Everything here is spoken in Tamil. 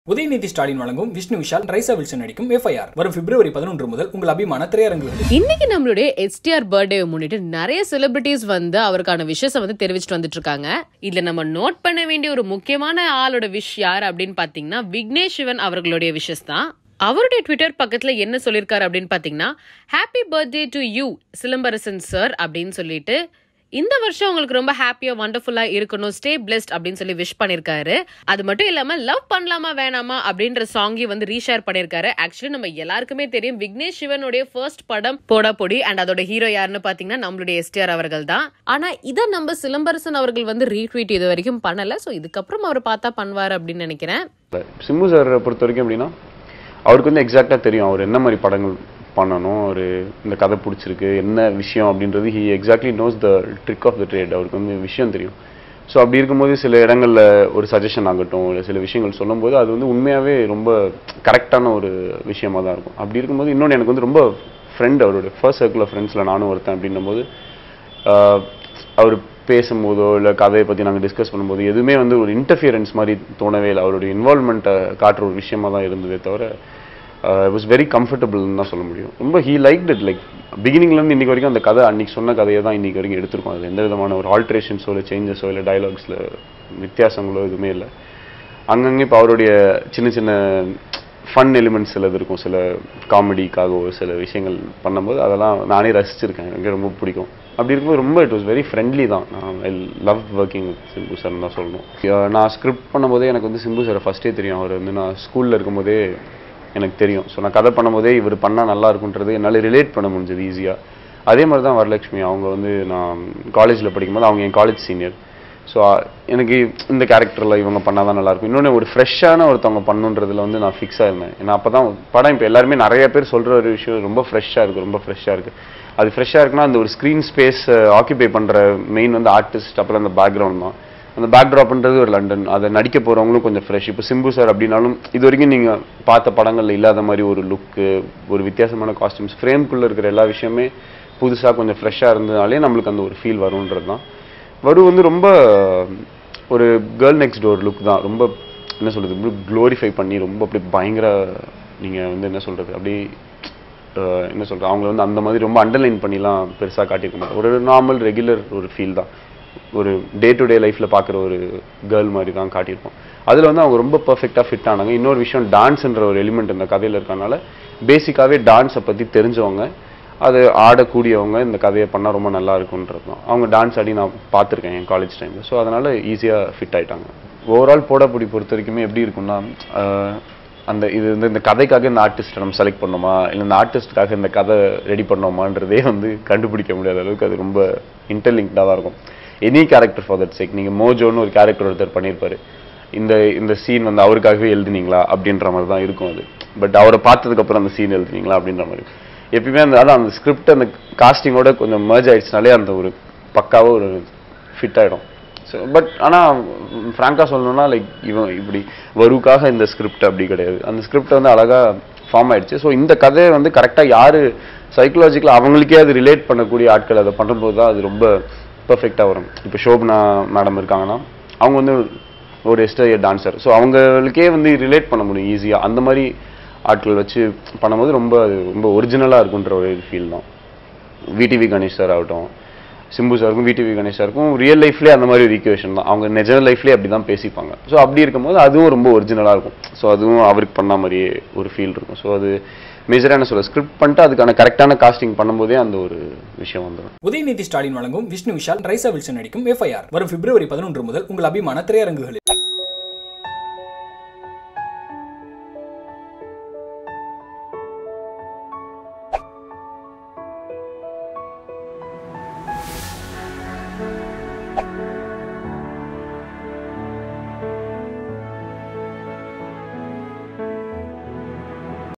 உதயநிதி ஸ்டாலின் வழங்கும் விஷ்ணு விஷால் ரைசா வில்சன் நடிக்கும் எஃப்ஐஆர் வரும் பிப்ரவரி பதினொன்று முதல் உங்கள் அபிமான திரையரங்குகளில் இன்னைக்கு நம்மளுடைய எஸ்டிஆர் பர்த்டே முன்னிட்டு நிறைய செலிபிரிட்டிஸ் வந்து அவருக்கான விஷயத்தை வந்து தெரிவிச்சிட்டு வந்துட்டு இருக்காங்க இதுல நம்ம நோட் பண்ண வேண்டிய ஒரு முக்கியமான ஆளோட விஷ் யார் அப்படின்னு பாத்தீங்கன்னா விக்னேஷ் சிவன் அவர்களுடைய விஷஸ் தான் அவருடைய ட்விட்டர் பக்கத்துல என்ன சொல்லியிருக்காரு அப்படின்னு பாத்தீங்கன்னா happy birthday to you Silambarasan sir அப்படின்னு சொல்லிட்டு இந்த வருஷம் உங்களுக்கு ரொம்ப ஹாப்பியா வண்டர்ஃபுல்லா இருக்கணும் ஸ்டே பிளெஸ்ட் அப்படின்னு சொல்லி விஷ் பண்ணிருக்காரு அது மட்டும் இல்லாம லவ் பண்ணலாமா வேணாமா அப்படின்ற சாங்கி வந்து ரீஷேர் பண்ணிருக்காரு ஆக்சுவலி நம்ம எல்லாருக்குமே தெரியும் விக்னேஷ் சிவனுடைய ஃபர்ஸ்ட் படம் போடா பொடி அண்ட் அதோட ஹீரோ யாருன்னு பாத்தீங்கன்னா நம்மளுடைய எஸ்டிஆர் அவர்கள் தான் ஆனா இதை நம்ம சிலம்பரசன் அவர்கள் வந்து ரீட்வீட் இது வரைக்கும் பண்ணல சோ இதுக்கப்புறம் அவர் பார்த்தா பண்ணுவார் அப்படின்னு நினைக்கிறேன் சிம்பு சார் பொறுத்த வரைக்கும் எப்படின்னா அவருக்கு வந்து எக்ஸாக்டாக தெரியும் அவர் என்ன மாதிரி படங்கள் பண்ணணும் ஒரு இந்த கதை பிடிச்சிருக்கு என்ன விஷயம் அப்படின்றது he exactly knows the trick of the trade அவருக்கு வந்து விஷயம் தெரியும் ஸோ அப்படி இருக்கும்போது சில இடங்களில் ஒரு சஜஷன் ஆகட்டும் இல்லை சில விஷயங்கள் சொல்லும்போது அது வந்து உண்மையாகவே ரொம்ப கரெக்டான ஒரு விஷயமா தான் இருக்கும் அப்படி இருக்கும்போது இன்னொன்று எனக்கு வந்து ரொம்ப ஃப்ரெண்ட் அவருடைய ஃபர்ஸ்ட் சர்க்கிள் ஆஃப் ஃப்ரெண்ட்ஸில் நானும் ஒருத்தன் அப்படின்னும்போது ஆஹ், அவர் பேசும்போதோ இல்லை கதையை பற்றி நாங்கள் டிஸ்கஸ் பண்ணும்போது எதுவுமே வந்து ஒரு இன்டர்ஃபியரன்ஸ் மாதிரி தோணவே இல்லை அவருடைய இன்வால்மெண்ட்டை காட்டுற ஒரு விஷயமா தான் இருந்ததே தவிர வாஸ் வெரி கம்ஃபர்டபுள்னு தான் சொல்ல முடியும் ரொம்ப ஹீ லைக் இட் லைக் பிகினிங்லேருந்து இன்னைக்கு வரைக்கும் அந்த கதை அன்னைக்கு சொன்ன கதையை தான் இன்னைக்கு வரைக்கும் எடுத்திருக்கோம் அது எந்த விதமான ஒரு ஆல்ட்ரேஷன்ஸோ இல்லை சேஞ்சஸோ இல்லை டைலாக்ஸில் வித்தியாசங்களோ எதுவுமே இல்லை அங்கங்கே இப்போ அவருடைய சின்ன சின்ன ஃபன் எலிமெண்ட்ஸ் சிலது இருக்கும் சில காமெடிக்காகவோ சில விஷயங்கள் பண்ணும்போது அதெல்லாம் நானே ரசிச்சிருக்கேன் எனக்கு ரொம்ப பிடிக்கும் அப்படி இருக்கும்போது ரொம்ப இட் வாஸ் வெரி ஃப்ரெண்ட்லி தான் நான் I love working with Simbu sir தான் சொல்லணும் அஹ் நான் ஸ்கிரிப்ட் பண்ணும்போதே எனக்கு வந்து சிம்பு சாரை ஃபஸ்ட்டே தெரியும் அவர் வந்து நான் ஸ்கூலில் இருக்கும்போதே எனக்கு தெரியும் ஸோ நான் கதை பண்ணும்போதே இவர் பண்ணால் நல்லா இருக்குன்றது என்னால் ரிலேட் பண்ண முடிஞ்சது ஈஸியாக அதே மாதிரி தான் வரலட்சுமி அவங்க வந்து நான் காலேஜில் படிக்கும்போது அவங்க என் காலேஜ் சீனியர் ஸோ எனக்கு இந்த கேரக்டரில் இவங்க பண்ணால் தான் நல்லாயிருக்கும் இன்னொன்று ஒரு ஃப்ரெஷ்ஷான ஒருத்தவங்க பண்ணுன்றதுல வந்து நான் ஃபிக்ஸாக இருந்தேன் ஏன்னா அப்போ தான் படம் இப்போ எல்லாருமே நிறைய பேர் சொல்கிற ஒரு விஷயம் ரொம்ப ஃப்ரெஷ்ஷாக இருக்குது ரொம்ப ஃப்ரெஷ்ஷாக இருக்குது அது ஃப்ரெஷ்ஷாக இருக்குன்னா அந்த ஒரு ஸ்க்ரீன் ஸ்பேஸ் ஆக்கிபை பண்ணுற மெயின் வந்து ஆர்டிஸ்ட் அப்புறம் அந்த பேக்ரவுண்ட் தான் அந்த பேக்ட்ராப்ன்றது ஒரு லண்டன் அதை நடிக்க போகிறவங்களும் கொஞ்சம் ஃப்ரெஷ் இப்போ சிம்பு சார் அப்படின்னாலும் இது வரைக்கும் நீங்கள் பார்த்த படங்களில் இல்லாத மாதிரி ஒரு லுக்கு ஒரு வித்தியாசமான காஸ்டியூம்ஸ் ஃப்ரேம்குள்ளே இருக்கிற எல்லா விஷயமே புதுசாக கொஞ்சம் ஃப்ரெஷ்ஷாக இருந்ததுனாலே நம்மளுக்கு அந்த ஒரு ஃபீல் வரும்ன்றது தான் வரு வந்து ரொம்ப ஒரு கேர்ள் நெக்ஸ்ட் டோர் லுக் தான் ரொம்ப என்ன சொல்கிறது க்ளோரிஃபை பண்ணி ரொம்ப அப்படி பயங்கர நீங்கள் வந்து என்ன சொல்கிறது அப்படி அஹ், என்ன சொல்கிறது அவங்கள வந்து அந்த மாதிரி ரொம்ப அண்டர்லைன் பண்ணிலாம் பெருசாக காட்டியிருக்க மாட்டோம் ஒரு நார்மல் ரெகுலர் ஒரு ஃபீல் தான் ஒரு டே டு டே லைஃப்பில் பார்க்குற ஒரு கேர்ள் மாதிரி தான் காட்டியிருப்போம் அதில் வந்து அவங்க ரொம்ப பர்ஃபெக்டாக ஃபிட் ஆனாங்க இன்னொரு விஷயம் டான்ஸ்ன்ற ஒரு எலிமெண்ட் இந்த கதையில் இருக்கறனால பேசிக்காகவே டான்ஸை பற்றி தெரிஞ்சவங்க அது ஆடக்கூடியவங்க இந்த கதையை பண்ணால் ரொம்ப நல்லா இருக்குன்றது தான் அவங்க டான்ஸ் ஆடி நான் பார்த்துருக்கேன் என் காலேஜ் டைமில் ஸோ அதனால் ஈஸியாக ஃபிட் ஆயிட்டாங்க ஓவரால் போடாப்பொடி பொறுத்த வரைக்குமே எப்படி இருக்கும்னா ஆஹ், அந்த இது வந்து இந்த கதைக்காக இந்த ஆர்டிஸ்ட்டை நம்ம செலக்ட் பண்ணோமா இல்லை இந்த ஆர்டிஸ்ட்டுக்காக இந்த கதை ரெடி பண்ணோமான்றதே வந்து கண்டுபிடிக்க முடியாத அளவுக்கு அது ரொம்ப இன்டர்லிங்க்டாக தான் இருக்கும் any character for that sake நீங்கள் மோஜோன்னு ஒரு கேரக்டர் ஒருத்தர் பண்ணியிருப்பாரு இந்த இந்த சீன் வந்து அவருக்காகவே எழுதுனீங்களா அப்படின்ற மாதிரி தான் இருக்கும் அது பட் அவரை பார்த்ததுக்கப்புறம் அந்த சீன் எழுதுனீங்களா அப்படின்ற மாதிரி எப்பயுமே அந்த அதான் அந்த ஸ்கிரிப்ட் அந்த காஸ்டிங்கோட கொஞ்சம் merge ஆயிடுச்சுனாலே அந்த ஒரு பக்காவாக ஒரு ஃபிட் ஆகிடும் ஸோ பட் ஆனால் ஃப்ராங்காக சொல்லணும்னா லைக் இவன் இப்படி வருக்காக இந்த ஸ்கிரிப்ட் அப்படி கிடையாது அந்த ஸ்கிரிப்ட் வந்து அழகாக ஃபார்ம் ஆயிடுச்சு ஸோ இந்த கதையை வந்து கரெக்டாக யார் சைக்கலாஜிக்கலாக அவங்களுக்கே அது ரிலேட் பண்ணக்கூடிய ஆட்கள் அதை பண்ணும்போது தான் அது ரொம்ப பெர்ஃபெக்டாக வரும் இப்போ சோபனா மேடம் இருக்காங்கன்னா அவங்க வந்து ஒரு எஸ்டர் டான்சர் ஸோ அவங்களுக்கே வந்து ரிலேட் பண்ண முடியும் ஈஸியாக அந்த மாதிரி ஆட்கள் வச்சு பண்ணும்போது ரொம்ப அது ரொம்ப ஒரிஜினலாக இருக்குன்ற ஒரு ஃபீல் தான் விடிவி கணேஷ் சார் ஆகட்டும் சிம்பு சாருக்கும் விடிவி கணேஷ் சாருக்கும் ரியல் லைஃப்லேயே அந்த மாதிரி ஒரு ஈக்குவேஷன் தான் அவங்க நிஜ லைஃப்லேயே அப்படி தான் பேசிப்பாங்க ஸோ அப்படி இருக்கும்போது அதுவும் ரொம்ப ஒரிஜினலாக இருக்கும் ஸோ அதுவும் அவருக்கு பண்ண மாதிரியே ஒரு ஃபீல் இருக்கும் ஸோ அது மேஜராக என்ன சொல்ல ஸ்கிரிப்ட் பண்ணிட்டு அதுக்கான கரெக்டான காஸ்டிங் பண்ணும்போதே அந்த ஒரு விஷயம் வந்துடும் உதயநிதி ஸ்டாலின் வழங்கும் விஷ்ணு விஷால் ரைசா வில்சன் நடிக்கும் எஃப்ஐஆர் வரும் பிப்ரவரி பதினொன்று முதல் உங்கள் அபிமான திரையரங்குகளில்